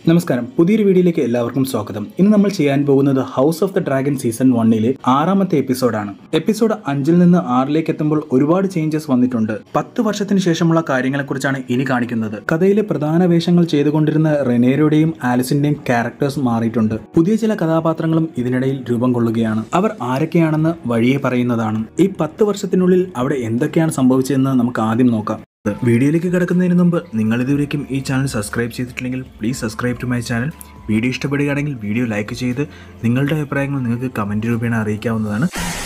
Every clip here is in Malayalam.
നമസ്കാരം പുതിയൊരു വീഡിയോയിലേക്ക് എല്ലാവർക്കും സ്വാഗതം ഇന്ന് നമ്മൾ ചെയ്യാൻ പോകുന്നത് House of the Dragon season വണ്ണിലെ ആറാമത്തെ എപ്പിസോഡാണ് എപ്പിസോഡ് അഞ്ചിൽ നിന്ന് ആറിലേക്ക് എത്തുമ്പോൾ ഒരുപാട് ചേഞ്ചസ് വന്നിട്ടുണ്ട് പത്ത് വർഷത്തിന് ശേഷമുള്ള കാര്യങ്ങളെക്കുറിച്ചാണ് ഇനി കാണിക്കുന്നത് കഥയിലെ പ്രധാന വേഷങ്ങൾ ചെയ്തുകൊണ്ടിരുന്ന റെനേരയുടെയും ആലിസിന്റെയും ക്യാരക്ടേഴ്സ് മാറിയിട്ടുണ്ട് പുതിയ ചില കഥാപാത്രങ്ങളും ഇതിനിടയിൽ രൂപം കൊള്ളുകയാണ് അവർ ആരൊക്കെയാണെന്ന് വഴിയെ പറയുന്നതാണ് ഈ പത്ത് വർഷത്തിനുള്ളിൽ അവിടെ എന്തൊക്കെയാണ് സംഭവിച്ചതെന്ന് നമുക്ക് ആദ്യം നോക്കാം വീഡിയോയിലേക്ക് കിടക്കുന്നതിന് മുമ്പ് നിങ്ങൾ ഇതുവരേക്കും ഈ ചാനൽ സബ്സ്ക്രൈബ് ചെയ്തിട്ടില്ലെങ്കിൽ please subscribe to my channel video ഇഷ്ടപ്പെടുകയാണെങ്കിൽ വീഡിയോ ലൈക്ക് ചെയ്ത് നിങ്ങളുടെ അഭിപ്രായങ്ങൾ നിങ്ങൾക്ക് കമൻറ്റ് രൂപേണ അറിയിക്കാവുന്നതാണ്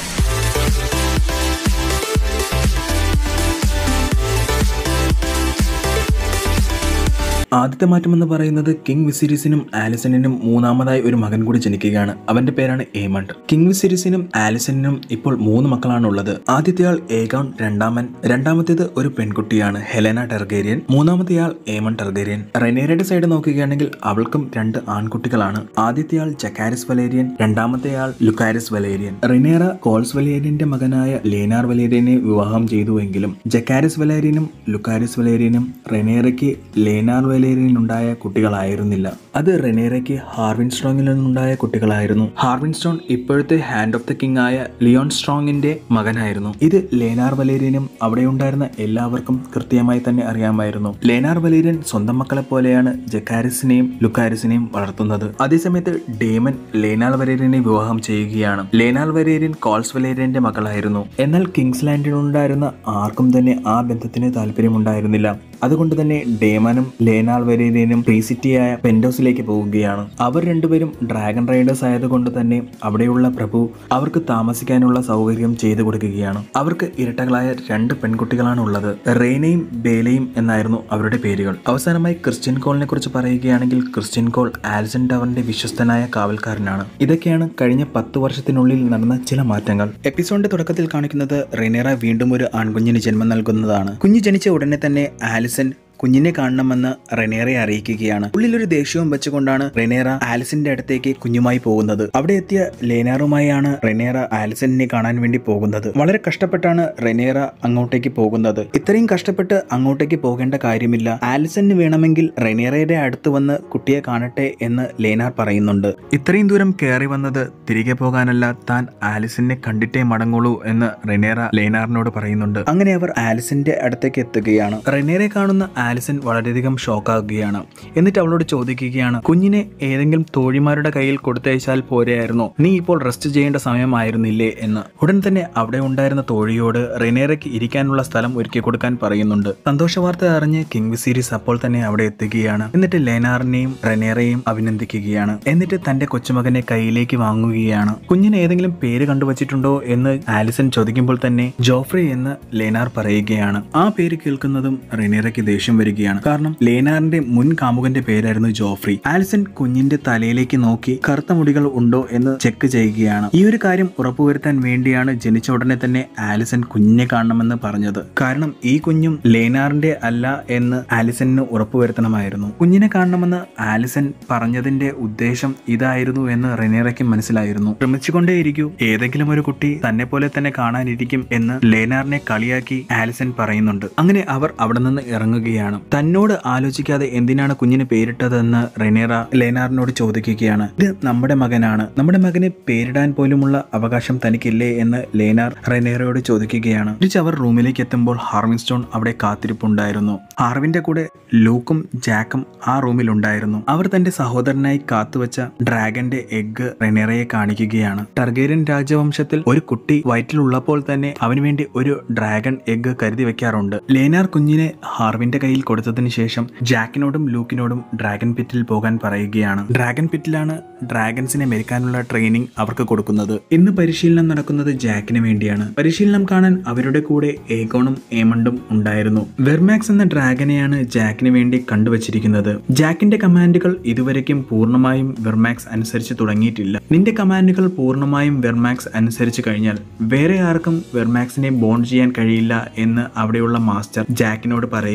ആദ്യത്തെ മാറ്റമെന്ന് പറയുന്നത് കിങ് വിസിരിസിനും ആലിസണിനും മൂന്നാമതായി ഒരു മകൻ കൂടി ജനിക്കുകയാണ് അവന്റെ പേരാണ് ഏമണ്ട് കിങ് വിസിരിസിനും ആലിസണിനും ഇപ്പോൾ മൂന്ന് മക്കളാണ് ഉള്ളത് ആദ്യത്തെ ആൾ ഏഗോൺ രണ്ടാമൻ രണ്ടാമത്തേത് ഒരു പെൺകുട്ടിയാണ് ഹെലന ടെർഗേരിയൻ മൂന്നാമത്തെ ആൾ ഏമൺ ടെർഗേരിയൻ റെനേരയുടെ സൈഡ് നോക്കുകയാണെങ്കിൽ അവൾക്കും രണ്ട് ആൺകുട്ടികളാണ് ആദ്യത്തെ ആൾ ജക്കാരിസ് വലേരിയൻ രണ്ടാമത്തെ ആൾ ലുക്കാരിസ് വലേരിയൻ റെനേറ കോൾസ് വലേരിയന്റെ മകനായ ലേനാർ വലേരിയനെ വിവാഹം ചെയ്തുവെങ്കിലും ജക്കാരിസ് വലേരിയനും ലുക്കാരിസ് വലേരിയനും റെനേറയ്ക്ക് ലേനാർ വലേരിയനുണ്ടായ കുട്ടികളായിരുന്നില്ല അത് റെനേറയ്ക്ക് ഹാർവിൻ സ്ട്രോങ്ങിൽ നിന്നുണ്ടായ കുട്ടികളായിരുന്നു ഹാർവിൻ സ്ട്രോങ് ഇപ്പോഴത്തെ ഹാൻഡ് ഓഫ് ദ കിങ് ആയ ലിയോൺ സ്ട്രോങ്ങിന്റെ മകനായിരുന്നു ഇത് ലേനാർ വലേരിയനും അവിടെ ഉണ്ടായിരുന്ന എല്ലാവർക്കും കൃത്യമായി തന്നെ അറിയാമായിരുന്നു ലേനാർ വലേരിയൻ സ്വന്തം മക്കളെ പോലെയാണ് ജക്കാരിസിനെയും ലുക്കാരിസിനെയും വളർത്തുന്നത് അതേസമയത്ത് ഡേമൻ ലേനാൾ വലേരിയനെ വിവാഹം ചെയ്യുകയാണ് ലേനാൾ വലേരിയൻ കോൾസ് വലേരിയന്റെ മകളായിരുന്നു എന്നാൽ കിങ്സ് ലാൻഡിലുണ്ടായിരുന്ന ആർക്കും തന്നെ ആ ബന്ധത്തിന് താല്പര്യമുണ്ടായിരുന്നില്ല അതുകൊണ്ട് തന്നെ ഡേമനും ലേനാൾ വലേരിയനും പ്രീസിറ്റിയായ പെൻഡോസിലേക്ക് പോവുകയാണ് അവർ രണ്ടുപേരും ഡ്രാഗൺ റൈഡേഴ്സ് ആയതുകൊണ്ട് തന്നെ അവിടെയുള്ള പ്രഭു അവർക്ക് താമസിക്കാനുള്ള സൗകര്യം ചെയ്തു കൊടുക്കുകയാണ് അവർക്ക് ഇരട്ടകളായ രണ്ട് പെൺകുട്ടികളാണ് ഉള്ളത് റേനയും ബേലയും എന്നായിരുന്നു അവരുടെ പേരുകൾ അവസാനമായി ക്രിസ്ത്യൻ കോളിനെ കുറിച്ച് പറയുകയാണെങ്കിൽ ക്രിസ്ത്യൻ കോൾ ആൽസൺ ടവറിന്റെ വിശ്വസ്തനായ കാവൽക്കാരനാണ് ഇതൊക്കെയാണ് കഴിഞ്ഞ പത്ത് വർഷത്തിനുള്ളിൽ നടന്ന ചില മാറ്റങ്ങൾ എപ്പിസോഡിന്റെ തുടക്കത്തിൽ കാണിക്കുന്നത് റെനേറ വീണ്ടും ഒരു ആൺകുഞ്ഞിന് ജന്മം നൽകുന്നതാണ് കുഞ്ഞ് ജനിച്ച ഉടനെ തന്നെ ആലിസൺ കുഞ്ഞിനെ കാണണമെന്ന് റെനേറെ അറിയിക്കുകയാണ് ഉള്ളിലൊരു ദേഷ്യവും വെച്ചുകൊണ്ടാണ് റെനേറ ആലിസിന്റെ അടുത്തേക്ക് കുഞ്ഞുമായി പോകുന്നത് അവിടെ എത്തിയ ലേനാറുമായാണ് റെനേറ ആലിസണിനെ കാണാൻ വേണ്ടി പോകുന്നത് വളരെ കഷ്ടപ്പെട്ടാണ് റെനേറ അങ്ങോട്ടേക്ക് പോകുന്നത് ഇത്രയും കഷ്ടപ്പെട്ട് അങ്ങോട്ടേക്ക് പോകേണ്ട കാര്യമില്ല ആലിസണിന് വേണമെങ്കിൽ റെനേറയുടെ അടുത്ത് വന്ന് കുട്ടിയെ കാണട്ടെ എന്ന് ലേനാർ പറയുന്നുണ്ട് ഇത്രയും ദൂരം കയറി വന്നത് തിരികെ പോകാനല്ല താൻ ആലിസിനെ കണ്ടിട്ടേ മടങ്ങുള്ളൂ എന്ന് റെനേറ ലേനാറിനോട് പറയുന്നുണ്ട് അങ്ങനെ അവർ ആലിസിന്റെ അടുത്തേക്ക് എത്തുകയാണ് റെനേറെ കാണുന്ന ആലിസൺ വളരെയധികം ഷോക്കാകുകയാണ് എന്നിട്ട് അവളോട് ചോദിക്കുകയാണ് കുഞ്ഞിനെ ഏതെങ്കിലും തോഴിമാരുടെ കയ്യിൽ കൊടുത്തയച്ചാൽ പോരെയായിരുന്നോ നീ ഇപ്പോൾ റെസ്റ്റ് ചെയ്യേണ്ട സമയമായിരുന്നില്ലേ എന്ന് ഉടൻ തന്നെ അവിടെ ഉണ്ടായിരുന്ന തോഴിയോട് റെനേറയ്ക്ക് ഇരിക്കാനുള്ള സ്ഥലം ഒരുക്കി കൊടുക്കാൻ പറയുന്നുണ്ട് സന്തോഷ വാർത്ത അറിഞ്ഞ് കിങ് വിസീരീസ് അപ്പോൾ തന്നെ അവിടെ എത്തുകയാണ് എന്നിട്ട് ലേനാറിനെയും റെനേറയെയും അഭിനന്ദിക്കുകയാണ് എന്നിട്ട് തന്റെ കൊച്ചുമകനെ കയ്യിലേക്ക് വാങ്ങുകയാണ് കുഞ്ഞിന് ഏതെങ്കിലും പേര് കണ്ടുവച്ചിട്ടുണ്ടോ എന്ന് ആലിസൺ ചോദിക്കുമ്പോൾ തന്നെ ജോഫ്രി എന്ന് ലേനാർ പറയുകയാണ് ആ പേര് കേൾക്കുന്നതും റെനേറയ്ക്ക് ദേഷ്യം വരികയാണ് കാരണം ലേനാറിന്റെ മുൻ കാമുകന്റെ പേരായിരുന്നു ജോഫ്രി ആലിസൺ കുഞ്ഞിന്റെ തലയിലേക്ക് നോക്കി കറുത്ത മുടികൾ ഉണ്ടോ എന്ന് ചെക്ക് ചെയ്യുകയാണ് ഈ ഒരു കാര്യം ഉറപ്പുവരുത്താൻ വേണ്ടിയാണ് ജനിച്ച ഉടനെ തന്നെ ആലിസൺ കുഞ്ഞിനെ കാണണമെന്ന് പറഞ്ഞത് കാരണം ഈ കുഞ്ഞും ലേനാറിന്റെ അല്ല എന്ന് ആലിസണിന് ഉറപ്പുവരുത്തണമായിരുന്നു കുഞ്ഞിനെ കാണണമെന്ന് ആലിസൺ പറഞ്ഞതിന്റെ ഉദ്ദേശം ഇതായിരുന്നു എന്ന് റെനേറയ്ക്ക് മനസ്സിലായിരുന്നു ശ്രമിച്ചുകൊണ്ടേയിരിക്കൂ ഏതെങ്കിലും ഒരു കുട്ടി തന്നെ പോലെ തന്നെ കാണാനിരിക്കും എന്ന് ലേനാറിനെ കളിയാക്കി ആലിസൺ പറയുന്നുണ്ട് അങ്ങനെ അവർ അവിടെ നിന്ന് ഇറങ്ങുകയാണ് തന്നോട് ആലോചിക്കാതെ എന്തിനാണ് കുഞ്ഞിന് പേരിട്ടതെന്ന് റെനേറ ലേനാറിനോട് ചോദിക്കുകയാണ് ഇത് നമ്മുടെ മകനാണ് നമ്മുടെ മകന് പേരിടാൻ പോലുമുള്ള അവകാശം തനിക്കില്ലേ എന്ന് ലേനാർ റെനേറയോട് ചോദിക്കുകയാണ് തിരിച്ച് അവർ റൂമിലേക്ക് എത്തുമ്പോൾ ഹാർവിൻ സ്റ്റോൺ അവിടെ കാത്തിരിപ്പുണ്ടായിരുന്നു ഹാർവിന്റെ കൂടെ ലൂക്കും ജാക്കും ആ റൂമിലുണ്ടായിരുന്നു അവർ തന്റെ സഹോദരനായി കാത്തുവച്ച ഡ്രാഗന്റെ എഗ്ഗ് റെനേറയെ കാണിക്കുകയാണ് ടർഗേരിയൻ രാജവംശത്തിൽ ഒരു കുട്ടി വയറ്റിലുള്ളപ്പോൾ തന്നെ അവന് വേണ്ടി ഒരു ഡ്രാഗൺ എഗ്ഗ് കരുതി വെക്കാറുണ്ട് ലേനാർ കുഞ്ഞിനെ ഹാർവിന്റെ കയ്യിൽ കൊടുത്തതിന് ശേഷം ജാക്കിനോടും ലൂക്കിനോടും ഡ്രാഗൺ പിറ്റിൽ പോകാൻ പറയുകയാണ് ഡ്രാഗൺ പിറ്റിലാണ് ഡ്രാഗൺസിനെ മെരുക്കാനുള്ള ട്രെയിനിങ് അവർക്ക് കൊടുക്കുന്നത് ഇന്ന് പരിശീലനം നടക്കുന്നത് ജാക്കിന് വേണ്ടിയാണ് പരിശീലനം കാണാൻ അവരുടെ കൂടെ ഏഗോണും ഏമണ്ടും ഉണ്ടായിരുന്നു വെർമാക്സ് എന്ന ഡ്രാഗനെയാണ് ജാക്കിന് വേണ്ടി കണ്ടുവച്ചിരിക്കുന്നത് ജാക്കിന്റെ കമാൻഡുകൾ ഇതുവരെയ്ക്കും പൂർണ്ണമായും വെർമാക്സ് അനുസരിച്ച് തുടങ്ങിയിട്ടില്ല നിന്റെ കമാൻഡുകൾ പൂർണ്ണമായും വെർമാക്സ് അനുസരിച്ച് കഴിഞ്ഞാൽ വേറെ ആർക്കും വെർമാക്സിനെ ബോണ്ട് ചെയ്യാൻ കഴിയില്ല എന്ന് അവിടെയുള്ള മാസ്റ്റർ ജാക്കിനോട് പറയുകയാണ്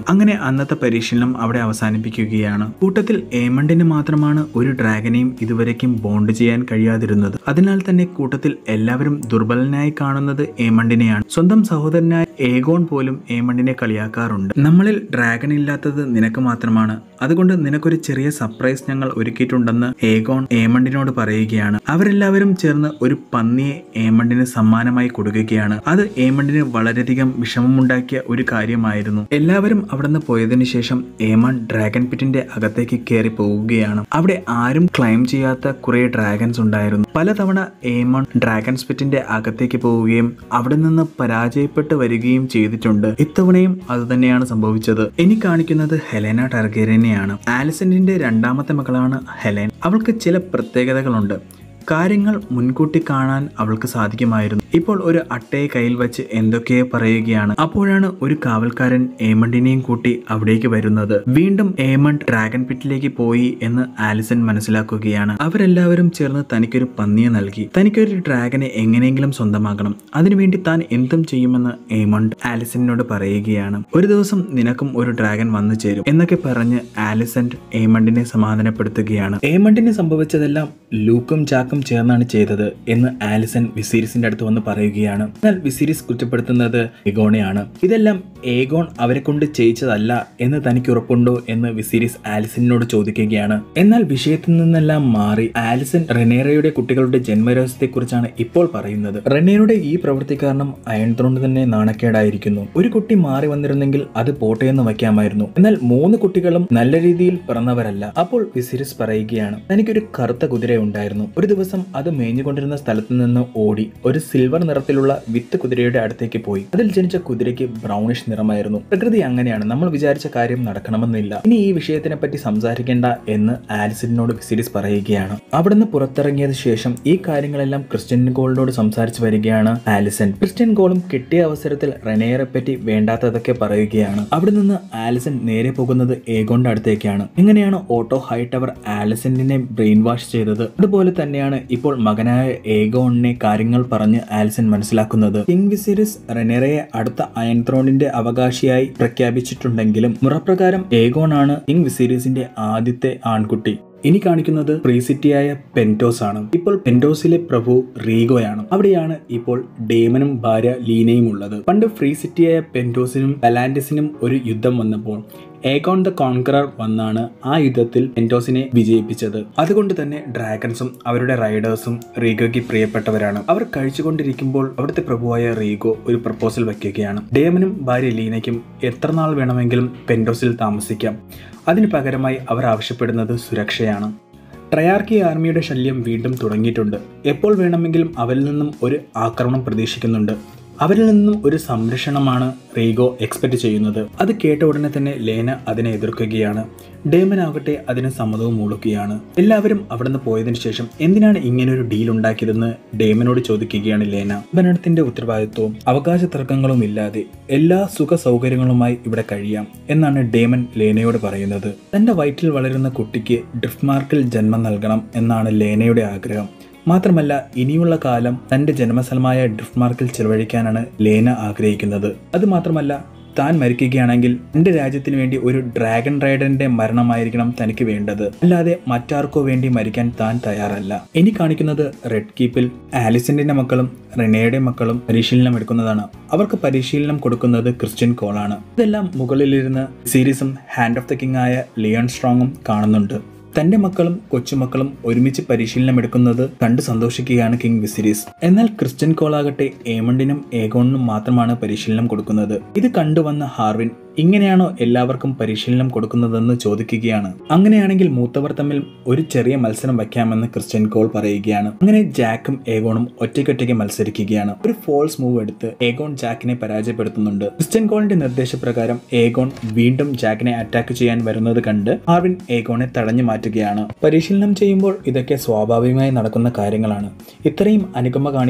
അങ്ങനെ അന്നത്തെ പരിശീലനം അവിടെ അവസാനിപ്പിക്കുകയാണ് കൂട്ടത്തിൽ ഏമണ്ടിന് മാത്രമാണ് ഒരു ഡ്രാഗനെയും ഇതുവരേക്കും ബോണ്ട് ചെയ്യാൻ കഴിയാതിരുന്നത് അതിനാൽ തന്നെ കൂട്ടത്തിൽ എല്ലാവരും ദുർബലനായി കാണുന്നത് ഏമണ്ടിനെയാണ് സ്വന്തം സഹോദരനായ ഏഗോൺ പോലും ഏമണ്ടിനെ കളിയാക്കാറുണ്ട് നമ്മളിൽ ഡ്രാഗൺ ഇല്ലാത്തത് നിനക്ക് മാത്രമാണ് അതുകൊണ്ട് നിനക്കൊരു ചെറിയ സർപ്രൈസ് ഞങ്ങൾ ഒരുക്കിയിട്ടുണ്ടെന്ന് ഏഗോൺ ഏമണ്ടിനോട് പറയുകയാണ് അവരെല്ലാവരും ചേർന്ന് ഒരു പന്നിയെ ഏമണ്ടിന് സമ്മാനമായി കൊടുക്കുകയാണ് അത് ഏമണ്ടിന് വളരെയധികം വിഷമമുണ്ടാക്കിയ ഒരു കാര്യമായിരുന്നു എല്ലാവരും അവിടുന്ന് പോയതിനു ശേഷം ഏമൺ ഡ്രാഗൺ പിറ്റിന്റെ അകത്തേക്ക് കയറി പോവുകയാണ് അവിടെ ആരും ക്ലൈം ചെയ്യാത്ത കുറെ ഡ്രാഗൺസ് ഉണ്ടായിരുന്നു പലതവണ ഏമൺ ഡ്രാഗൺ സ്പിറ്റിന്റെ അകത്തേക്ക് പോവുകയും അവിടെ നിന്ന് പരാജയപ്പെട്ട് വരികയും ചെയ്തിട്ടുണ്ട് ഇത്തവണയും അതുതന്നെയാണ് സംഭവിച്ചത് ഇനി കാണിക്കുന്നത് ഹെലേന ടർഗേരനെയാണ് ആലിസന്റിന്റെ രണ്ടാമത്തെ മകളാണ് ഹെലേൻ അവൾക്ക് ചില പ്രത്യേകതകളുണ്ട് കാര്യങ്ങൾ മുൻകൂട്ടി കാണാൻ അവൾക്ക് സാധിക്കുമായിരുന്നു ഇപ്പോൾ ഒരു അട്ടയെ കയ്യിൽ വെച്ച് എന്തൊക്കെയോ പറയുകയാണ് അപ്പോഴാണ് ഒരു കാവൽക്കാരൻ ഏമണ്ടിനെയും കൂട്ടി അവിടേക്ക് വരുന്നത് വീണ്ടും ഏമണ്ട് ഡ്രാഗൺ പിറ്റിലേക്ക് പോയി എന്ന് ആലിസൺ മനസ്സിലാക്കുകയാണ് അവരെല്ലാവരും ചേർന്ന് തനിക്കൊരു പന്നിയെ നൽകി തനിക്കൊരു ഡ്രാഗനെ എങ്ങനെയെങ്കിലും സ്വന്തമാക്കണം അതിനുവേണ്ടി താൻ എന്തും ചെയ്യുമെന്ന് ഏമണ്ട് ആലിസണിനോട് പറയുകയാണ് ഒരു ദിവസം നിനക്കും ഒരു ഡ്രാഗൺ വന്നു ചേരും എന്നൊക്കെ പറഞ്ഞ് ആലിസൺ ഏമണ്ടിനെ സമാധാനപ്പെടുത്തുകയാണ് ഏമണ്ടിന് സംഭവിച്ചതെല്ലാം ലൂക്കും ചാക്കും ചേർന്നാണ് ചെയ്തത് എന്ന് ആലിസൺ വിസീരിസിന്റെ അടുത്ത് വന്ന് പറയുകയാണ് എന്നാൽ വിസീരിസ് കുറ്റപ്പെടുത്തുന്നത് എഗോണെയാണ് ഇതെല്ലാം ഏഗോൺ അവരെ കൊണ്ട് ചെയ്യിച്ചതല്ല എന്ന് തനിക്ക് ഉറപ്പുണ്ടോ എന്ന് വിസീരിസ് ആലിസണിനോട് ചോദിക്കുകയാണ് എന്നാൽ വിഷയത്തിൽ നിന്നെല്ലാം മാറി ആലിസൺ റെനേറയുടെ കുട്ടികളുടെ ജന്മരഹസ്യത്തെക്കുറിച്ചാണ് ഇപ്പോൾ പറയുന്നത് റെനേറയുടെ ഈ പ്രവൃത്തി കാരണം അയൺ ത്രോണ്ട് തന്നെ നാണക്കേടായിരിക്കുന്നു ഒരു കുട്ടി മാറി വന്നിരുന്നെങ്കിൽ അത് പോട്ടെ എന്ന് വയ്ക്കാമായിരുന്നു എന്നാൽ മൂന്ന് കുട്ടികളും നല്ല രീതിയിൽ പിറന്നവരല്ല അപ്പോൾ വിസിരിസ് പറയുകയാണ് തനിക്കൊരു കറുത്ത കുതിര ഉണ്ടായിരുന്നു ഒരു ദിവസം അത് മേഞ്ഞുകൊണ്ടിരുന്ന സ്ഥലത്ത് നിന്ന് ഓടി ഒരു സിൽവർ നിറത്തിലുള്ള വിത്ത് കുതിരയുടെ അടുത്തേക്ക് പോയി അതിൽ ജനിച്ച കുതിരയ്ക്ക് ബ്രൗണിഷ് നിറമായിരുന്നു പ്രകൃതി അങ്ങനെയാണ് നമ്മൾ വിചാരിച്ച കാര്യം നടക്കണമെന്നില്ല ഇനി ഈ വിഷയത്തിനെ പറ്റി സംസാരിക്കേണ്ട എന്ന് ആലിസിനോട് വിസിരിസ് പറയുകയാണ് അവിടുന്ന് പുറത്തിറങ്ങിയത് ശേഷം ഈ കാര്യങ്ങളെല്ലാം ക്രിസ്ത്യൻ ഗോളിനോട് സംസാരിച്ചു വരികയാണ് ആലിസൺ ക്രിസ്ത്യൻ ഗോളും കിട്ടിയ അവസരത്തിൽ റെനേറെ പറ്റി വേണ്ടാത്തതൊക്കെ പറയുകയാണ് അവിടെ നിന്ന് ആലിസൺ നേരെ പോകുന്നത് ഏഗോന്റെ അടുത്തേക്കാണ് എങ്ങനെയാണ് ഓട്ടോ ഹൈ ടവർ ആലിസണിനെ ബ്രെയിൻ വാഷ് ചെയ്തത് അതുപോലെ തന്നെയാണ് ഇപ്പോൾ മകനായ ഏഗോണിനെ കാര്യങ്ങൾ പറഞ്ഞ് ആലിസൺ മനസ്സിലാക്കുന്നത് കിങ് വിസിരിസ് റെനേറയെ അടുത്ത അയൺ ത്രോണിന്റെ അവകാശിയായി പ്രഖ്യാപിച്ചിട്ടുണ്ടെങ്കിലും മുറപ്രകാരം ഏഗോണാണ് കിങ് വിസിരീസിന്റെ ആദ്യത്തെ ആൺകുട്ടി ഇനി കാണിക്കുന്നത് പ്രീസിറ്റിയായ പെന്റോസ് ആണ് ഇപ്പോൾ പെന്റോസിലെ പ്രഭു റീഗോയാണ് അവിടെയാണ് ഇപ്പോൾ ഡേമനും ഭാര്യ ലീനയും ഉള്ളത് പണ്ട് ഫ്രീ സിറ്റിയായ പെന്റോസിനും ബലാൻഡിസിനും ഒരു യുദ്ധം വന്നപ്പോൾ ഏഗോൺ ദ കോൺകറർ വന്നാണ് ആ യുദ്ധത്തിൽ പെന്റോസിനെ വിജയിപ്പിച്ചത് അതുകൊണ്ട് തന്നെ ഡ്രാഗൺസും അവരുടെ റൈഡേഴ്സും റീഗോയ്ക്ക് പ്രിയപ്പെട്ടവരാണ് അവർ കഴിച്ചുകൊണ്ടിരിക്കുമ്പോൾ അവിടുത്തെ പ്രഭുവായ റീഗോ ഒരു പ്രപ്പോസൽ വയ്ക്കുകയാണ് ഡേമനും ഭാര്യ ലീനയ്ക്കും എത്ര നാൾ വേണമെങ്കിലും പെന്റോസിൽ താമസിക്കാം അതിന് പകരമായി അവർ ആവശ്യപ്പെടുന്നത് സുരക്ഷയാണ് ട്രയാർക്കി ആർമിയുടെ ശല്യം വീണ്ടും തുടങ്ങിയിട്ടുണ്ട് എപ്പോൾ വേണമെങ്കിലും അവരിൽ നിന്നും ഒരു ആക്രമണം പ്രതീക്ഷിക്കുന്നുണ്ട് അവരിൽ നിന്നും ഒരു സംരക്ഷണമാണ് റീഗോ എക്സ്പെക്ട് ചെയ്യുന്നത് അത് കേട്ട ഉടനെ തന്നെ ലേന അതിനെ എതിർക്കുകയാണ് ഡേമൻ ആകട്ടെ അതിന് സമ്മതവും മൂളുകയാണ് എല്ലാവരും അവിടുന്ന് പോയതിനു ശേഷം എന്തിനാണ് ഇങ്ങനെ ഒരു ഡീൽ ഉണ്ടാക്കിയതെന്ന് ഡേമനോട് ചോദിക്കുകയാണ് ലേന ഭരണത്തിന്റെ ഉത്തരവാദിത്വവും അവകാശ തർക്കങ്ങളും ഇല്ലാതെ എല്ലാ സുഖ സൗകര്യങ്ങളുമായി ഇവിടെ കഴിയാം എന്നാണ് ഡേമൻ ലേനയോട് പറയുന്നത് തന്റെ വയറ്റിൽ വളരുന്ന കുട്ടിക്ക് ഡ്രിഫ്റ്റ് മാർക്കിൽ ജന്മം നൽകണം എന്നാണ് ലേനയുടെ ആഗ്രഹം മാത്രമല്ല ഇനിയുള്ള കാലം തന്റെ ജന്മസ്ഥലമായ ഡ്രിഫ്റ്റ്മാർക്കിൽ ചെലവഴിക്കാനാണ് ലേന ആഗ്രഹിക്കുന്നത് അത് മാത്രമല്ല താൻ മരിക്കുകയാണെങ്കിൽ തന്റെ രാജ്യത്തിന് വേണ്ടി ഒരു ഡ്രാഗൺ റൈഡറിന്റെ മരണമായിരിക്കണം തനിക്ക് വേണ്ടത് അല്ലാതെ മറ്റാർക്കോ വേണ്ടി മരിക്കാൻ താൻ തയ്യാറല്ല ഇനി കാണിക്കുന്നത് റെഡ് കീപ്പിൽ ആലിസന്റിന്റെ മക്കളും റെനയുടെ മക്കളും പരിശീലനം എടുക്കുന്നതാണ് അവർക്ക് പരിശീലനം കൊടുക്കുന്നത് ക്രിസ്ത്യൻ കോളാണ് ഇതെല്ലാം മുകളിലിരുന്ന് സീരീസും ഹാൻഡ് ഓഫ് ദ കിങ് ആയ ലിയോൺ സ്ട്രോങ്ങും കാണുന്നുണ്ട് തന്റെ മക്കളും കൊച്ചുമക്കളും ഒരുമിച്ച് പരിശീലനം എടുക്കുന്നത് കണ്ട് സന്തോഷിക്കുകയാണ് കിങ് വിസിരീസ് എന്നാൽ ക്രിസ്ത്യൻ കോളാകട്ടെ ഏമണ്ടിനും ഏഗോണിനും മാത്രമാണ് പരിശീലനം കൊടുക്കുന്നത് ഇത് കണ്ടുവന്ന ഹാർവിൻ ഇങ്ങനെയാണോ എല്ലാവർക്കും പരിശീലനം കൊടുക്കുന്നതെന്ന് ചോദിക്കുകയാണ് അങ്ങനെയാണെങ്കിൽ മൂത്തവർ തമ്മിൽ ഒരു ചെറിയ മത്സരം വയ്ക്കാമെന്ന് ക്രിസ്ത്യൻ കോൾ പറയുകയാണ് അങ്ങനെ ജാക്കും ഏഗോണും ഒറ്റയ്ക്കൊറ്റയ്ക്ക് മത്സരിക്കുകയാണ് ഒരു ഫോൾസ് മൂവ് എടുത്ത് ഏഗോൺ ജാക്കിനെ പരാജയപ്പെടുത്തുന്നുണ്ട് ക്രിസ്ത്യൻ കോളിന്റെ നിർദ്ദേശപ്രകാരം ഏഗോൺ വീണ്ടും ജാക്കിനെ അറ്റാക്ക് ചെയ്യാൻ വരുന്നത് കണ്ട് ഹാർവിൻ ഏഗോണെ തടഞ്ഞു മാറ്റുകയാണ് പരിശീലനം ചെയ്യുമ്പോൾ ഇതൊക്കെ സ്വാഭാവികമായി നടക്കുന്ന കാര്യങ്ങളാണ് ഇത്രയും അനുകമ്പ കാണിക്കാൻ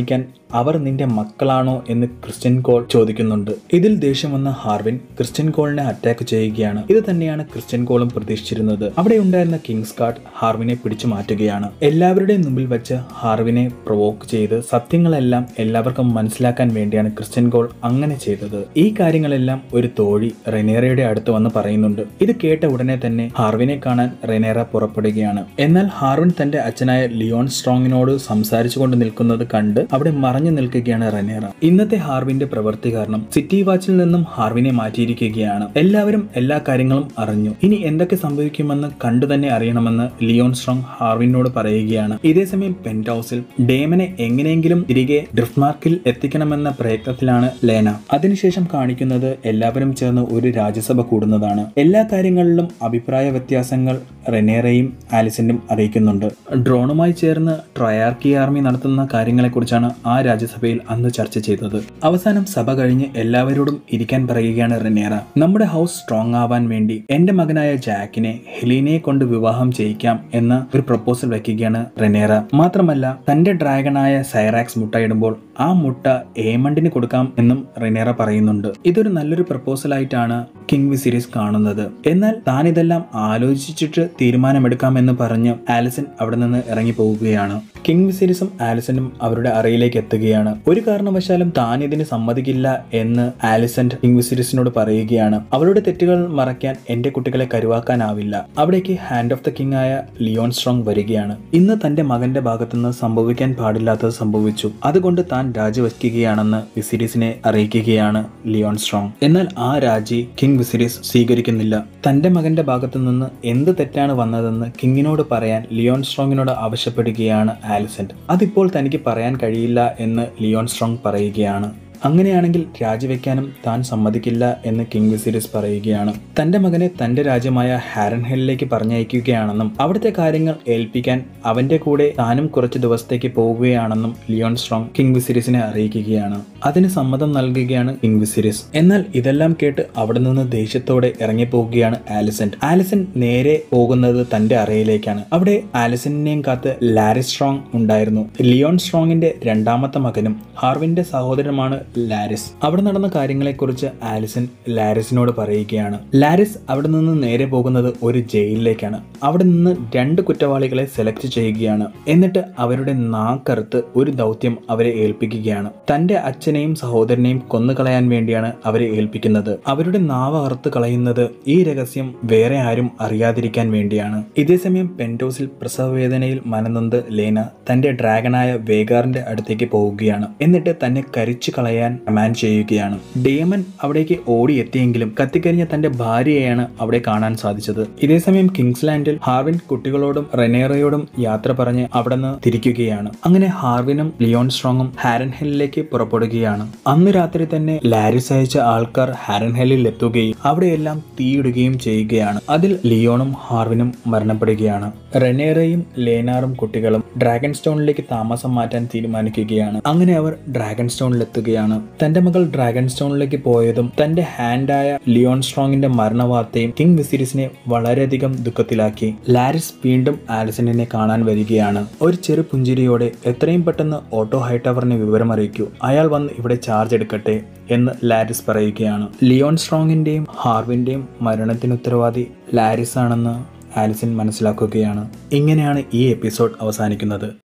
അവർ നിന്റെ മക്കളാണോ എന്ന് ക്രിസ്ത്യൻ കോൾ ചോദിക്കുന്നുണ്ട് ഇതിൽ ദേഷ്യം വന്ന ഹാർവിൻ ക്രിസ്ത്യൻ കോളിനെ അറ്റാക്ക് ചെയ്യുകയാണ് ഇത് തന്നെയാണ് ക്രിസ്ത്യൻ കോളും പ്രതീക്ഷിച്ചിരുന്നത് അവിടെ ഉണ്ടായിരുന്ന കിങ്സ് കാർഡ് ഹാർവിനെ പിടിച്ചു മാറ്റുകയാണ് എല്ലാവരുടെയും മുമ്പിൽ വെച്ച് ഹാർവിനെ പ്രൊവോക്ക് ചെയ്ത് സത്യങ്ങളെല്ലാം എല്ലാവർക്കും മനസ്സിലാക്കാൻ വേണ്ടിയാണ് ക്രിസ്ത്യൻ കോൾ അങ്ങനെ ചെയ്തത് ഈ കാര്യങ്ങളെല്ലാം ഒരു തോഴി റെനേറയുടെ അടുത്ത് വന്ന് പറയുന്നുണ്ട് ഇത് കേട്ട ഉടനെ തന്നെ ഹാർവിനെ കാണാൻ റെനേറ പുറപ്പെടുകയാണ് എന്നാൽ ഹാർവിൻ തന്റെ അച്ഛനായ ലിയോൺ സ്ട്രോങ്ങിനോട് സംസാരിച്ചുകൊണ്ട് നിൽക്കുന്നത് കണ്ട് അവിടെ മറഞ്ഞു നിൽക്കുകയാണ് റെനേറ ഇന്നത്തെ ഹാർവിന്റെ പ്രവൃത്തി കാരണം സിറ്റി വാച്ചിൽ നിന്നും ഹാർവിനെ മാറ്റിയിരിക്കുകയാണ് എല്ലാവരും എല്ലാ കാര്യങ്ങളും അറിഞ്ഞു ഇനി എന്തൊക്കെ സംഭവിക്കുമെന്ന് കണ്ടു തന്നെ അറിയണമെന്ന് ലിയോൺ സ്ട്രോങ് ഹാർവിനോട് പറയുകയാണ് ഇതേസമയം പെന്റ് ഹൗസിൽ ഡേമനെ എങ്ങനെയെങ്കിലും തിരികെ ഡ്രിഫ്റ്റ് മാർക്കിൽ എത്തിക്കണമെന്ന പ്രയത്നത്തിലാണ് ലേന അതിനുശേഷം കാണിക്കുന്നത് എല്ലാവരും ചേർന്ന് ഒരു രാജ്യസഭ കൂടുന്നതാണ് എല്ലാ കാര്യങ്ങളിലും അഭിപ്രായ വ്യത്യാസങ്ങൾ റെനേറയും ആലിസന്റും അറിയിക്കുന്നുണ്ട് ഡ്രോണുമായി ചേർന്ന് ട്രയാർക്കി ആർമി നടത്തുന്ന കാര്യങ്ങളെക്കുറിച്ചാണ് ആ രാജ്യസഭയിൽ അന്ന് ചർച്ച ചെയ്തത് അവസാനം സഭ കഴിഞ്ഞ് എല്ലാവരോടും ഇരിക്കാൻ പറയുകയാണ് റെനേറ നമ്മുടെ ഹൗസ് സ്ട്രോങ് ആവാൻ വേണ്ടി എന്റെ മകനായ ജാക്കിനെ ഹെലീനയെ കൊണ്ട് വിവാഹം ചെയ്യിക്കാം എന്ന ഒരു പ്രപ്പോസൽ വയ്ക്കുകയാണ് റെനേറ മാത്രമല്ല തന്റെ ഡ്രാഗണായ സൈറാക്സ് മുട്ടയിടുമ്പോൾ ആ മുട്ട ഏമണ്ടിന് കൊടുക്കാം എന്നും റെനേറ പറയുന്നുണ്ട് ഇതൊരു നല്ലൊരു പ്രപ്പോസൽ ആയിട്ടാണ് കിങ് വിസിരീസ് കാണുന്നത് എന്നാൽ താൻ ഇതെല്ലാം ആലോചിച്ചിട്ട് തീരുമാനമെടുക്കാമെന്ന് പറഞ്ഞ് ആലിസൺ അവിടെ നിന്ന് ഇറങ്ങി പോവുകയാണ് കിങ് വിസിരീസും ആലിസണും അവരുടെ അറയിലേക്ക് എത്തുകയാണ് ഒരു കാരണവശാലും താൻ ഇതിന് സമ്മതിക്കില്ല എന്ന് ആലിസൺ കിങ് വിസിരീസിനോട് പറയുകയാണ് അവളുടെ തെറ്റുകൾ മറയ്ക്കാൻ എന്റെ കുട്ടികളെ കരുവാക്കാനാവില്ല അവിടേക്ക് ഹാൻഡ് ഓഫ് ദ കിങ് ആയ ലിയോൺ സ്ട്രോങ് വരികയാണ് ഇന്ന് തന്റെ മകന്റെ ഭാഗത്തുനിന്ന് സംഭവിക്കാൻ പാടില്ലാത്തത് സംഭവിച്ചു അതുകൊണ്ട് താൻ രാജിവെക്കുകയാണെന്ന് വിസിരീസിനെ അറിയിക്കുകയാണ് ലിയോൺ സ്ട്രോങ് എന്നാൽ ആ രാജി കിങ് വിസിരീസ് സ്വീകരിക്കുന്നില്ല തന്റെ മകന്റെ ഭാഗത്തു നിന്ന് എന്ത് തെറ്റാണ് വന്നതെന്ന് കിങ്ങിനോട് പറയാൻ ലിയോൺ സ്ട്രോങ്ങിനോട് ആവശ്യപ്പെടുകയാണ് ആലിസെന്റ് അതിപ്പോൾ തനിക്ക് പറയാൻ കഴിയില്ല എന്ന് ലിയോൺ സ്ട്രോങ് പറയുകയാണ് അങ്ങനെയാണെങ്കിൽ രാജിവെക്കാനും താൻ സമ്മതിക്കില്ല എന്ന് കിങ് വിസിരിസ് പറയുകയാണ് തന്റെ മകനെ തന്റെ രാജ്യമായ ഹാരൻഹെല്ലിലേക്ക് പറഞ്ഞയക്കുകയാണെന്നും അവിടുത്തെ കാര്യങ്ങൾ ഏൽപ്പിക്കാൻ അവന്റെ കൂടെ താനും കുറച്ച് ദിവസത്തേക്ക് പോവുകയാണെന്നും ലിയോൺ സ്ട്രോങ് കിങ് വിസിരിസിനെ അറിയിക്കുകയാണ് അതിന് സമ്മതം നൽകുകയാണ് കിങ് വിസിരിസ് എന്നാൽ ഇതെല്ലാം കേട്ട് അവിടെ നിന്ന് ദേഷ്യത്തോടെ ഇറങ്ങിപ്പോവുകയാണ് ആലിസന്റ് ആലിസൻ നേരെ പോകുന്നത് തന്റെ അറയിലേക്കാണ് അവിടെ ആലിസനെയും കാത്ത് ലാരി സ്ട്രോങ് ഉണ്ടായിരുന്നു ലിയോൺ സ്ട്രോങ്ങിന്റെ രണ്ടാമത്തെ മകനും ഹാർവിന്റെ സഹോദരനുമാണ് ലാരിസ് അവിടെ നടന്ന കാര്യങ്ങളെക്കുറിച്ച് ആലിസൺ ലാരിസിനോട് പറയുകയാണ് ലാരിസ് അവിടെ നിന്ന് നേരെ പോകുന്നത് ഒരു ജയിലിലേക്കാണ് അവിടെ നിന്ന് രണ്ട് കുറ്റവാളികളെ സെലക്ട് ചെയ്യുകയാണ് എന്നിട്ട് അവരുടെ നാക്കറുത്ത് ഒരു ദൗത്യം അവരെ ഏൽപ്പിക്കുകയാണ് തന്റെ അച്ഛനെയും സഹോദരനെയും കൊന്നുകളയാൻ വേണ്ടിയാണ് അവരെ ഏൽപ്പിക്കുന്നത് അവരുടെ നാവ് അറുത്ത് കളയുന്നത് ഈ രഹസ്യം വേറെ ആരും അറിയാതിരിക്കാൻ വേണ്ടിയാണ് ഇതേസമയം പെൻറ്റോസിൽ പ്രസവവേദനയിൽ മനനൊന്ത് ലേന തന്റെ ഡ്രാഗണായ വേഗാറിന്റെ അടുത്തേക്ക് പോവുകയാണ് എന്നിട്ട് തന്നെ കരിച്ചു കളയാൻ കമാൻഡ് ചെയ്യുകയാണ് ഡേമൻ അവിടേക്ക് ഓടിയെത്തിയെങ്കിലും കത്തിക്കരിഞ്ഞ തന്റെ ഭാര്യയെയാണ് അവിടെ കാണാൻ സാധിച്ചത് ഇതേസമയം കിങ്സ്ലാൻഡിൽ ഹാർവിൻ കുട്ടികളോടും റെനേറയോടും യാത്ര പറഞ്ഞ് അവിടെ നിന്ന് തിരിക്കുകയാണ് അങ്ങനെ ഹാർവിനും ലിയോൺ സ്ട്രോങ്ങും ഹാരൻ ഹില്ലിലേക്ക് പുറപ്പെടുകയാണ് അന്ന് രാത്രി തന്നെ ലാരിസ് അയച്ച ആൾക്കാർ ഹാരൻ ഹില്ലിൽ എത്തുകയും അവിടെയെല്ലാം തീയിടുകയും ചെയ്യുകയാണ് അതിൽ ലിയോണും ഹാർവിനും മരണപ്പെടുകയാണ് റെനേറയും ലേനാറും കുട്ടികളും ഡ്രാഗൺ സ്റ്റോണിലേക്ക് താമസം മാറ്റാൻ തീരുമാനിക്കുകയാണ് അങ്ങനെ അവർ ഡ്രാഗൺ സ്റ്റോണിൽ എത്തുകയാണ് തന്റെ മകൾ ഡ്രാഗൺ സ്റ്റോണിലേക്ക് പോയതും തന്റെ ഹാൻഡായ ലിയോൺ സ്ട്രോങ്ങിന്റെ മരണവാർത്തയും കിങ് വിസിരിസിനെ വളരെയധികം ദുഃഖത്തിലാക്കി ലാരിസ് വീണ്ടും ആലിസണിനെ കാണാൻ വരികയാണ് ഒരു ചെറു പുഞ്ചിരിയോടെ എത്രയും പെട്ടെന്ന് ഓട്ടോ ഹൈടവറിനെ വിവരം അറിയിക്കൂ അയാൾ വന്ന് ഇവിടെ ചാർജ് എടുക്കട്ടെ എന്ന് ലാരിസ് പറയുകയാണ് ലിയോൺ സ്ട്രോങ്ങിന്റെയും ഹാർവിന്റെയും മരണത്തിന് ഉത്തരവാദി ലാരിസ് ആണെന്ന് ആലിസൺ മനസ്സിലാക്കുകയാണ് ഇങ്ങനെയാണ് ഈ എപ്പിസോഡ് അവസാനിക്കുന്നത്